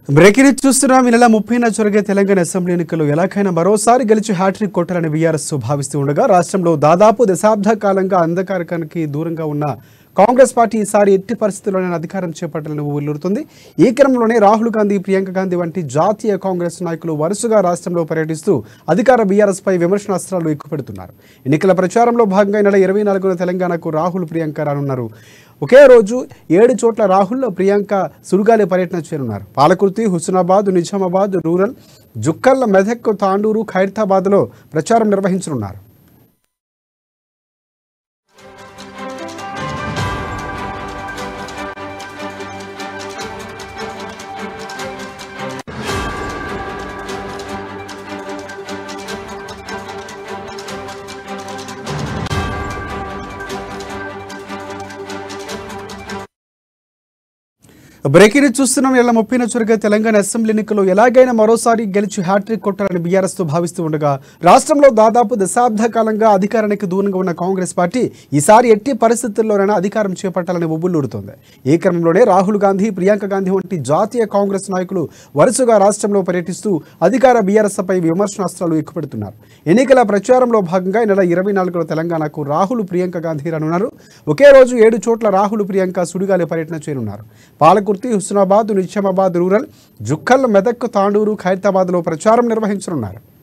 breaking news చూస్తున్నాం ఈ నెల ముప్పైన జరిగే తెలంగాణ అసెంబ్లీ ఎన్నికల్లో ఎలాగైనా మరోసారి గెలిచి హ్యాట్రిక్ కొట్టాలని బీఆర్ఎస్ భావిస్తూ ఉండగా రాష్ట్రంలో దాదాపు దశాబ్ద కాలంగా అంధకారకానికి దూరంగా ఉన్న కాంగ్రెస్ పార్టీ ఈసారి ఎట్టి పరిస్థితుల్లోనే అధికారం చేపట్టాలని ఊరుతుంది ఈ క్రమంలోనే రాహుల్ గాంధీ ప్రియాంక గాంధీ వంటి జాతీయ కాంగ్రెస్ నాయకులు వరుసగా రాష్ట్రంలో పర్యటిస్తూ అధికార బీఆర్ఎస్ పై విమర్శనాస్త్రాలు ఎక్కుపెడుతున్నారు ఎన్నికల ప్రచారంలో భాగంగా ఈ నెల ఇరవై నాలుగున తెలంగాణకు రాహుల్ ప్రియాంక రానున్నారు ఒకే రోజు ఏడు చోట్ల రాహుల్ ప్రియాంక సురుగాలి పర్యటన చేరున్నారు పాలకుర్తి హుస్నాబాద్ నిజామాబాద్ రూరల్ జుక్కల్ మెదక్ తాండూరు ఖైరతాబాద్లో ప్రచారం నిర్వహించనున్నారు బ్రేకింగ్ న్యూస్ చూస్తున్నాం ఇలా ముప్పై జరిగే తెలంగాణ అసెంబ్లీ ఎన్నికల్లో ఎలాగైనా మరోసారి గెలిచి హ్యాట్రిక్ కొట్టాలని బీఆర్ఎస్ తో భావిస్తూ ఉండగా రాష్ట్రంలో దాదాపు దశాబ్ద కాలంగా అధికారానికి దూరంగా ఉన్న కాంగ్రెస్ పార్టీ ఈసారి ఎట్టి పరిస్థితుల్లోనైనా అధికారం చేపట్టాలని ఉబ్బుల్లూరుతోంది ఈ క్రమంలోనే రాహుల్ గాంధీ ప్రియాంక గాంధీ వంటి జాతీయ కాంగ్రెస్ నాయకులు వరుసగా రాష్ట్రంలో పర్యటిస్తూ అధికార బీఆర్ఎస్ పై విమర్శనాస్త్రాలు ఎక్కుపెడుతున్నారు ఎన్నికల ప్రచారంలో భాగంగా ఈ నెల ఇరవై నాలుగులో తెలంగాణకు రాహుల్ ప్రియాంక గాంధీ రానున్నారు ఒకే రోజు ఏడు చోట్ల రాహుల్ ప్రియాంక సుడిగాలి పర్యటన చేయనున్నారు పాలకుర్తి హుస్నాబాద్ నిజామాబాద్ రూరల్ జుక్కల్ మెదక్ తాండూరు ఖైరతాబాద్లో ప్రచారం నిర్వహించనున్నారు